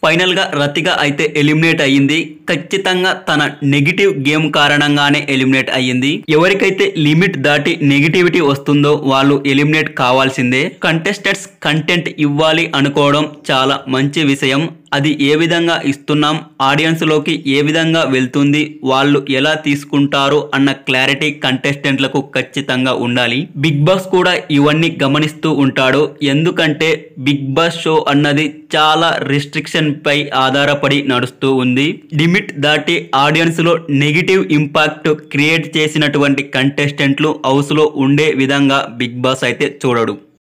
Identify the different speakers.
Speaker 1: final గా రతిగా అయితే eliminate అయ్యింది ఖచ్చితంగా తన నెగిటివ్ గేమ్ కారణంగానే ఎలిమినేట్ అయ్యింది ఎవరికైతే లిమిట్ దాటి నెగిటివిటీ వస్తుందో వాళ్ళు ఎలిమినేట్ కావాల్సిందే కంటెస్టెంట్స్ కంటెంట్ ఇవ్వాలి అనుకోవడం చాలా మంచి విషయం అది ఏ విధంగా ఇస్తున్నాం ఆడియన్స్ లోకి ఏ విధంగా వెళ్తుంది వాళ్ళు ఎలా తీసుకుంటారు అన్న క్లారిటీ కంటెస్టెంట్లకు ఖచ్చితంగా ఉండాలి బిగ్ బాస్ కూడా ఇవన్నీ గమనిస్తూ ఉంటాడు ఎందుకంటే బిగ్ బాస్ షో అన్నది చాలా రిస్ట్రిక్షన్ పై ఆధారపడి నడుస్తూ ఉంది లిమిట్ దాటి ఆడియన్స్ లో నెగిటివ్ ఇంపాక్ట్ క్రియేట్ చేసినటువంటి కంటెస్టెంట్లు హౌస్ లో ఉండే విధంగా బిగ్ బాస్ అయితే చూడడు